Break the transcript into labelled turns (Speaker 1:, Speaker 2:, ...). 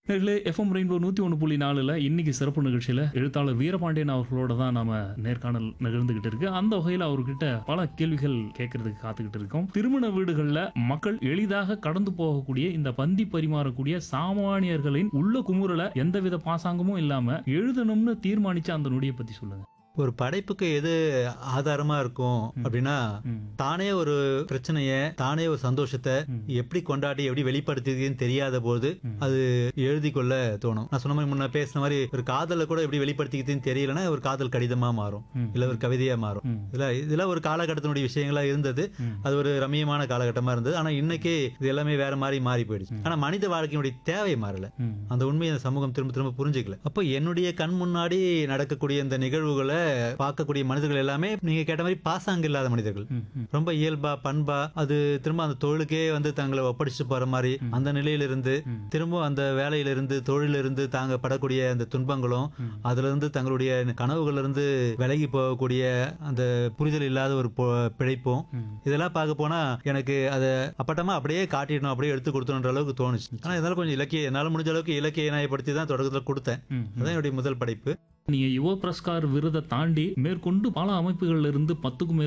Speaker 1: நேர்களே FM rainbow நூற்றி ஒன்று புள்ளி நாலில் இன்னைக்கு சிறப்பு நிகழ்ச்சியில் எழுத்தாளர் வீரபாண்டியன் அவர்களோட தான் நாம நேர்காணல் நிகழ்ந்துகிட்டு இருக்கு அந்த வகையில் அவர்கிட்ட பல கேள்விகள் கேட்கறதுக்கு காத்துக்கிட்டு இருக்கோம் திருமண வீடுகளில் மக்கள் எளிதாக கடந்து போகக்கூடிய இந்த பந்தி பரிமாறக்கூடிய சாமானியர்களின் உள்ள குமுறல எந்தவித பாசாங்கமும் இல்லாம எழுதணும்னு தீர்மானிச்ச அந்த நொடியை பத்தி சொல்லுங்க
Speaker 2: ஒரு படைப்புக்கு எது ஆதாரமா இருக்கும் அப்படின்னா
Speaker 1: ம்.
Speaker 2: தானே ஒரு பிரச்சனைய தானே ஒரு சந்தோஷத்தை எப்படி கொண்டாடி எப்படி வெளிப்படுத்துறதுன்னு தெரியாத போது அது எழுதி கொள்ள தோணும் நான் சொன்ன மாதிரி முன்ன பேசின மாதிரி ஒரு காதலை கூட எப்படி வெளிப்படுத்திக்கிறதுன்னு தெரியலன்னா ஒரு காதல் கடிதமா மாறும்
Speaker 1: ம்.
Speaker 2: இல்ல ஒரு கவிதையா மாறும்
Speaker 1: ம்.
Speaker 2: இதுல இதெல்லாம் ஒரு காலகட்டத்தினுடைய விஷயங்களா இருந்தது
Speaker 1: ம்.
Speaker 2: அது ஒரு ரம்மியமான காலகட்டமா இருந்தது ஆனா இன்னைக்கு இது எல்லாமே வேற மாதிரி மாறி போயிடுச்சு ஆனா மனித வாழ்க்கையினுடைய தேவை மாறல
Speaker 1: ம்.
Speaker 2: அந்த உண்மையை அந்த சமூகம் திரும்ப திரும்ப புரிஞ்சுக்கல அப்போ என்னுடைய கண் முன்னாடி நடக்கக்கூடிய இந்த நிகழ்வுகளை பார்க்கக்கூடிய மனிதர்கள் எல்லாமே நீங்க கேட்ட மாதிரி பாசாங்க இல்லாத மனிதர்கள்
Speaker 1: ம். ம்.
Speaker 2: ரொம்ப இயல்பா பண்பா அது திரும்ப அந்த தொழிலுக்கே வந்து தங்களை ஒப்படைச்சு போற மாதிரி அந்த நிலையிலிருந்து திரும்ப அந்த வேலையிலிருந்து தொழிலிருந்து தாங்க படக்கூடிய அந்த துன்பங்களும் அதுல இருந்து தங்களுடைய கனவுகள்ல இருந்து விலகி போகக்கூடிய அந்த புரிதல் இல்லாத ஒரு பொ- பிழைப்பும் இதெல்லாம் பார்க்க போனா எனக்கு அதை அப்பட்டமா அப்படியே காட்டிடணும் அப்படியே எடுத்து கொடுத்தணுன்ற அளவுக்கு தோணுச்சு ஆனா இதனால கொஞ்சம் இலக்கிய என்னால முடிஞ்ச அளவுக்கு இலக்கிய நாயப்படுத்தி தான் தொடக்கத்துல கொடுத்தேன்
Speaker 1: ம்.
Speaker 2: அதான் என்னுடைய முதல் படைப்பு
Speaker 1: நீங்க யுவ புரஸ்கார் விருதை தாண்டி மேற்கொண்டு பல அமைப்புகள்ல இருந்து பத்துக்கும்